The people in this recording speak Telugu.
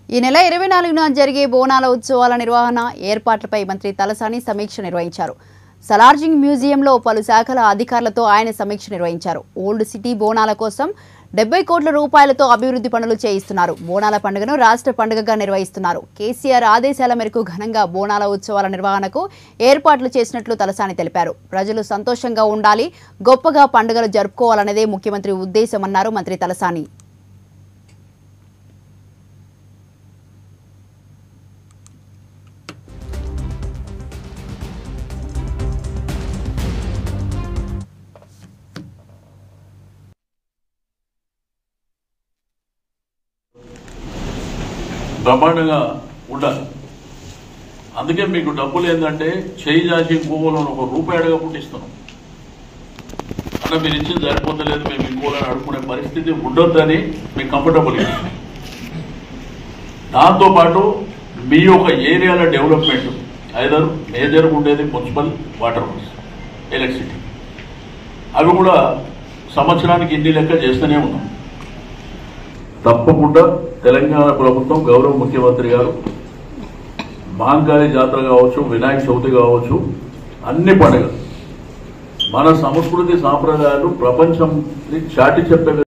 ఈ నెల ఇరవై నాలుగున జరిగే బోనాల ఉత్సవాల నిర్వహణ ఏర్పాట్లపై మంత్రి తలసాని సమీక్ష నిర్వహించారు సలార్జింగ్ మ్యూజియంలో పలు శాఖల అధికారులతో ఆయన సమీక్ష నిర్వహించారు ఓల్డ్ సిటీ బోనాల కోసం డెబ్బై కోట్ల రూపాయలతో అభివృద్ధి పనులు చేయిస్తున్నారు బోనాల పండుగను రాష్ట్ర పండుగగా నిర్వహిస్తున్నారు కేసీఆర్ ఆదేశాల మేరకు ఘనంగా బోనాల ఉత్సవాల నిర్వహణకు ఏర్పాట్లు చేసినట్లు తలసాని తెలిపారు ప్రజలు సంతోషంగా ఉండాలి గొప్పగా పండుగలు జరుపుకోవాలన్నదే ముఖ్యమంత్రి ఉద్దేశమన్నారు మంత్రి తలసాని బ్రహ్మాండంగా ఉండాలి అందుకే మీకు డబ్బులు ఏంటంటే చేయి జాచి ఇంకోలో ఒక రూపాయి అడగకుండా ఇస్తున్నాం అలా మీరు ఇచ్చింది సరిపోతలేదు మేము ఇంకోలని అడుగుకునే పరిస్థితి ఉండొద్దని మీకు కంఫర్టబుల్ దాంతోపాటు మీ యొక్క ఏరియాల డెవలప్మెంట్ ఐదర్ మేజర్ ఉండేది మున్సిపల్ వాటర్ వర్క్స్ ఎలక్ట్రిసిటీ అవి కూడా సంవత్సరానికి ఇన్ని లెక్క చేస్తూనే ఉన్నాం తప్పకుండా తెలంగాణ ప్రభుత్వం గౌరవ ముఖ్యమంత్రి గారు మహంకాళి జాతర కావచ్చు వినాయక చవితి కావచ్చు అన్ని పండుగలు మన సంస్కృతి సాంప్రదాయాలు ప్రపంచం చాటి చెప్పే